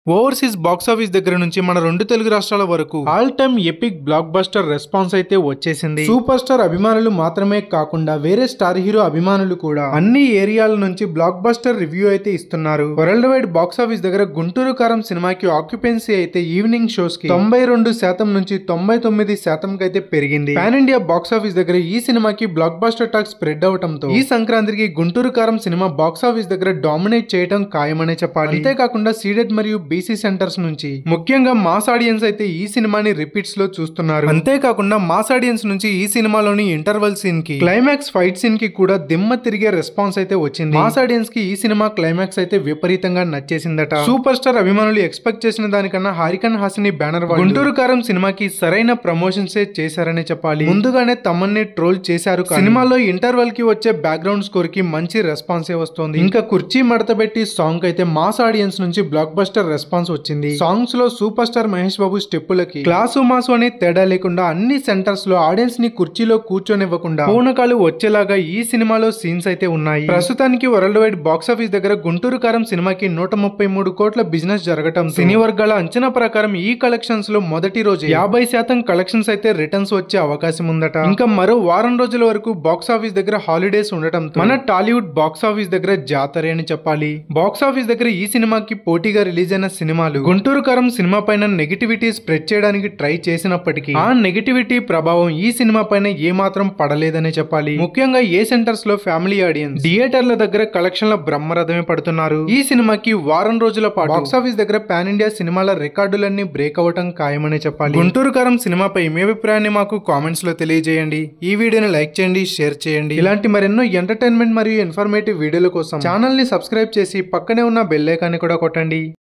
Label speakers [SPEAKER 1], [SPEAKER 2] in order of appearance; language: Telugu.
[SPEAKER 1] ఓవర్సీస్ బాక్స్ ఆఫీస్ దగ్గర నుంచి మన రెండు తెలుగు రాష్ట్రాల వరకు all time epic block buster response అయితే వచ్చేసింది సూపర్ స్టార్ అభిమానులు మాత్రమే కాకుండా వేరే స్టార్ హీరో అభిమానులు కూడా అన్ని ఏరియాల నుంచి బ్లాక్ బస్టర్ రివ్యూ అయితే ఇస్తున్నారు వరల్డ్ వైడ్ బాక్స్ ఆఫీస్ దగ్గర గుంటూరు కారం సినిమాకి ఆక్యుపెన్సీ అయితే ఈవినింగ్ షోస్ కి తొంభై రెండు శాతం నుంచి తొంభై తొమ్మిది శాతం అయితే పెరిగింది పాన్ ఇండియా బాక్స్ ఆఫీస్ దగ్గర ఈ సినిమాకి బ్లాక్ బస్టర్ టాక్ స్ప్రెడ్ అవడంతో ఈ సంక్రాంతికి Guntur Kaaram cinema box office దగ్గర డామినేట్ చేయడం ఖాయమనే చెప్పాలి అంతేకాకుండా సీడెడ్ మరియు బీసీ సెంటర్స్ నుంచి ముఖ్యంగా మాస్ ఆడియన్స్ అయితే ఈ సినిమాని రిపీట్స్ లో చూస్తున్నారు అంతేకాకుండా మాస్ ఆడియన్స్ నుంచి ఈ సినిమాలోని ఇంటర్వల్ సీన్ కి క్లైమాక్స్ ఫైట్ సీన్ కి కూడా దిమ్మ తిరిగే రెస్పాన్స్ అయితే వచ్చింది మాస్ ఆడియన్స్ కి ఈ సినిమా క్లైమాక్స్ అయితే విపరీతంగా నచ్చేసిందట సూపర్ స్టార్ అభిమానులు ఎక్స్పెక్ట్ చేసిన దానికన్నా హారికన్ హాసిని బ్యానర్ వాళ్ళు గుంటూరు కారం సినిమాకి సరైన ప్రమోషన్స్ చేశారనే చెప్పాలి ముందుగానే తమన్ని ట్రోల్ చేశారు కానీ సినిమాలో ఇంటర్వెల్ కి వచ్చే బ్యాక్గ్రౌండ్ స్కోర్ కి మంచి రెస్పాన్స్ వస్తుంది ఇంకా కుర్చీ మడతబెట్టి సాంగ్ అయితే మాస్ ఆడియన్స్ నుంచి బ్లాక్ బస్టర్ రెస్పాన్స్ వచ్చింది సాంగ్స్ లో సూపర్ స్టార్ మహేష్ బాబు స్టెప్పులకి క్లాసు మాసు అనే తేడా లేకుండా అన్ని సెంటర్స్ లో ఆడియన్స్ ని కుర్చీలో కూర్చొనివ్వకుండా పూనకాలు వచ్చేలాగా ఈ సినిమాలో సీన్స్ అయితే ఉన్నాయి ప్రస్తుతానికి వరల్డ్ వైడ్ బాక్స్ ఆఫీస్ దగ్గర గుంటూరు కారం సినిమాకి నూట ముప్పై మూడు కోట్ల బిజినెస్ జరగటం సినీ వర్గాల అంచనా ప్రకారం ఈ కలెక్షన్స్ లో మొదటి రోజు యాభై శాతం కలెక్షన్స్ అయితే రిటర్న్స్ వచ్చే అవకాశం ఉందట ఇంకా మరో వారం రోజుల వరకు బాక్స్ ఆఫీస్ దగ్గర హాలిడేస్ ఉండటం మన టాలీవుడ్ బాక్స్ ఆఫీస్ దగ్గర జాతరే అని చెప్పాలి బాక్స్ ఆఫీస్ దగ్గర ఈ సినిమాకి పోటీగా రిలీజ్ అయిన సినిమాలు గుంటూరు కారం సినిమా పైన నెగిటివిటీ స్ప్రెడ్ చేయడానికి ట్రై చేసినప్పటికీ ఆ నెగిటివిటీ ప్రభావం ఈ సినిమా పైన ఏమాత్రం పడలేదనే చెప్పాలి ముఖ్యంగా ఏ సెంటర్స్ లో ఫ్యామిలీ ఆడియన్స్ థియేటర్ల దగ్గర కలెక్షన్ల బ్రహ్మరథమే పడుతున్నారు ఈ సినిమాకి వారం రోజుల పాటు బాక్స్ ఆఫీస్ దగ్గర పాన్ ఇండియా సినిమాల రికార్డులన్నీ బ్రేక్ అవ్వటం ఖాయమనే చెప్పాలి గుంటూరు కారం సినిమాపై మీ అభిప్రాయాన్ని మాకు కామెంట్స్ లో తెలియజేయండి ఈ వీడియోని లైక్ చేయండి షేర్ చేయండి ఇలాంటి మరెన్నో ఎంటర్టైన్మెంట్ మరియు ఇన్ఫర్మేటివ్ వీడియోల కోసం ఛానల్ ని సబ్స్క్రైబ్ చేసి పక్కనే ఉన్న బెల్ ఐకాన్ని కూడా కొట్టండి